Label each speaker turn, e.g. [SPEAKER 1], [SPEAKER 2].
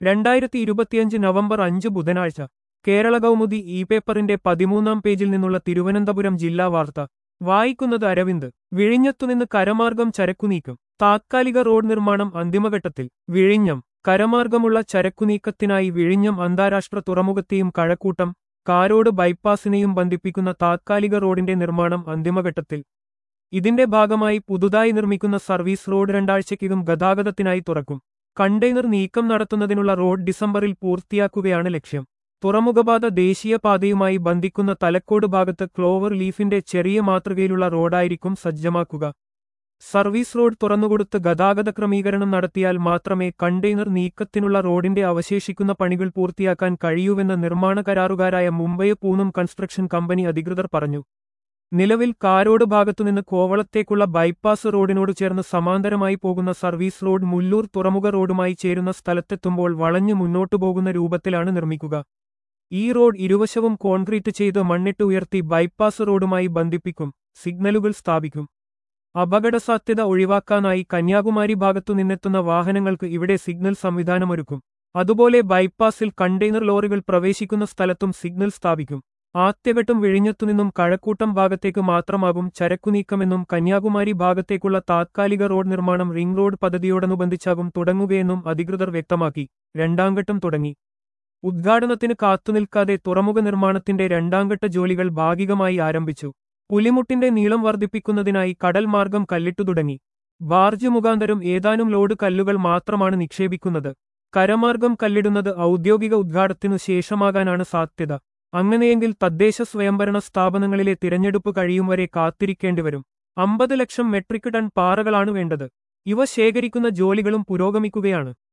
[SPEAKER 1] രണ്ടായിരത്തി ഇരുപത്തിയഞ്ച് നവംബർ അഞ്ച് ബുധനാഴ്ച കേരള കൗമുദി ഇ പേപ്പറിന്റെ പതിമൂന്നാം പേജിൽ നിന്നുള്ള തിരുവനന്തപുരം ജില്ലാ വാർത്ത വായിക്കുന്നത് അരവിന്ദ് വിഴിഞ്ഞത്തുനിന്ന് കരമാർഗം ചരക്കുനീക്കം താത്കാലിക റോഡ് നിർമ്മാണം അന്തിമഘട്ടത്തിൽ വിഴിഞ്ഞം കരമാർഗമുള്ള ചരക്കുനീക്കത്തിനായി വിഴിഞ്ഞം അന്താരാഷ്ട്ര തുറമുഖത്തെയും കഴക്കൂട്ടം കാരോട് ബൈപ്പാസിനെയും ബന്ധിപ്പിക്കുന്ന താത്കാലിക റോഡിന്റെ നിർമ്മാണം അന്തിമഘട്ടത്തിൽ ഇതിന്റെ ഭാഗമായി പുതുതായി നിർമ്മിക്കുന്ന സർവീസ് റോഡ് രണ്ടാഴ്ചയ്ക്കകം ഗതാഗതത്തിനായി തുറക്കും കണ്ടെയ്നർ നീക്കം നടത്തുന്നതിനുള്ള റോഡ് ഡിസംബറിൽ പൂർത്തിയാക്കുകയാണ് ലക്ഷ്യം തുറമുഖപാത ദേശീയപാതയുമായി ബന്ധിക്കുന്ന തലക്കോട് ഭാഗത്ത് ക്ലോവർ ലീഫിന്റെ ചെറിയ മാതൃകയിലുള്ള റോഡായിരിക്കും സജ്ജമാക്കുക സർവീസ് റോഡ് തുറന്നുകൊടുത്ത് ഗതാഗത ക്രമീകരണം നടത്തിയാൽ മാത്രമേ കണ്ടെയ്നർ നീക്കത്തിനുള്ള റോഡിന്റെ അവശേഷിക്കുന്ന പണികൾ പൂർത്തിയാക്കാൻ കഴിയൂവെന്ന് നിർമ്മാണ കരാറുകാരായ മുംബൈ പൂനം കൺസ്ട്രക്ഷൻ കമ്പനി അധികൃതർ പറഞ്ഞു നിലവിൽ കാരോട് ഭാഗത്തുനിന്ന് കോവളത്തേക്കുള്ള ബൈപ്പാസ് റോഡിനോട് ചേർന്ന് സമാന്തരമായി പോകുന്ന സർവീസ് റോഡ് മുല്ലൂർ തുറമുഖ റോഡുമായി ചേരുന്ന സ്ഥലത്തെത്തുമ്പോൾ വളഞ്ഞു മുന്നോട്ടു പോകുന്ന രൂപത്തിലാണ് നിർമ്മിക്കുക ഈ റോഡ് ഇരുവശവും കോൺക്രീറ്റ് ചെയ്ത് മണ്ണിട്ട് ഉയർത്തി ബൈപ്പാസ് റോഡുമായി ബന്ധിപ്പിക്കും സിഗ്നലുകൾ സ്ഥാപിക്കും അപകടസാധ്യത ഒഴിവാക്കാനായി കന്യാകുമാരി ഭാഗത്തു നിന്നെത്തുന്ന വാഹനങ്ങൾക്ക് ഇവിടെ സിഗ്നൽ സംവിധാനമൊരുക്കും അതുപോലെ ബൈപ്പാസിൽ കണ്ടെയ്നർ ലോറികൾ പ്രവേശിക്കുന്ന സ്ഥലത്തും സിഗ്നൽ സ്ഥാപിക്കും ആദ്യഘട്ടം വിഴിഞ്ഞത്തുനിന്നും കഴക്കൂട്ടം ഭാഗത്തേക്ക് മാത്രമാകും ചരക്കുനീക്കമെന്നും കന്യാകുമാരി ഭാഗത്തേക്കുള്ള താത്കാലിക റോഡ് നിർമ്മാണം റിംഗ് റോഡ് പദ്ധതിയോടനുബന്ധിച്ചാകും തുടങ്ങുകയെന്നും അധികൃതർ വ്യക്തമാക്കി രണ്ടാംഘട്ടം തുടങ്ങി ഉദ്ഘാടനത്തിന് കാത്തുനിൽക്കാതെ തുറമുഖ നിർമ്മാണത്തിന്റെ രണ്ടാംഘട്ട ജോലികൾ ഭാഗികമായി ആരംഭിച്ചു പുലിമുട്ടിന്റെ നീളം വർദ്ധിപ്പിക്കുന്നതിനായി കടൽ മാർഗം കല്ലിട്ടു തുടങ്ങി ബാർജ് മുഖാന്തരം ഏതാനും ലോഡ് കല്ലുകൾ മാത്രമാണ് നിക്ഷേപിക്കുന്നത് കരമാർഗം കല്ലിടുന്നത് ഔദ്യോഗിക ഉദ്ഘാടനത്തിനു ശേഷമാകാനാണ് സാധ്യത അങ്ങനെയെങ്കിൽ തദ്ദേശ സ്വയംഭരണ സ്ഥാപനങ്ങളിലെ തിരഞ്ഞെടുപ്പ് കഴിയും വരെ കാത്തിരിക്കേണ്ടിവരും അമ്പത് ലക്ഷം മെട്രിക് ടൺ പാറകളാണ് വേണ്ടത് ഇവ ശേഖരിക്കുന്ന ജോലികളും പുരോഗമിക്കുകയാണ്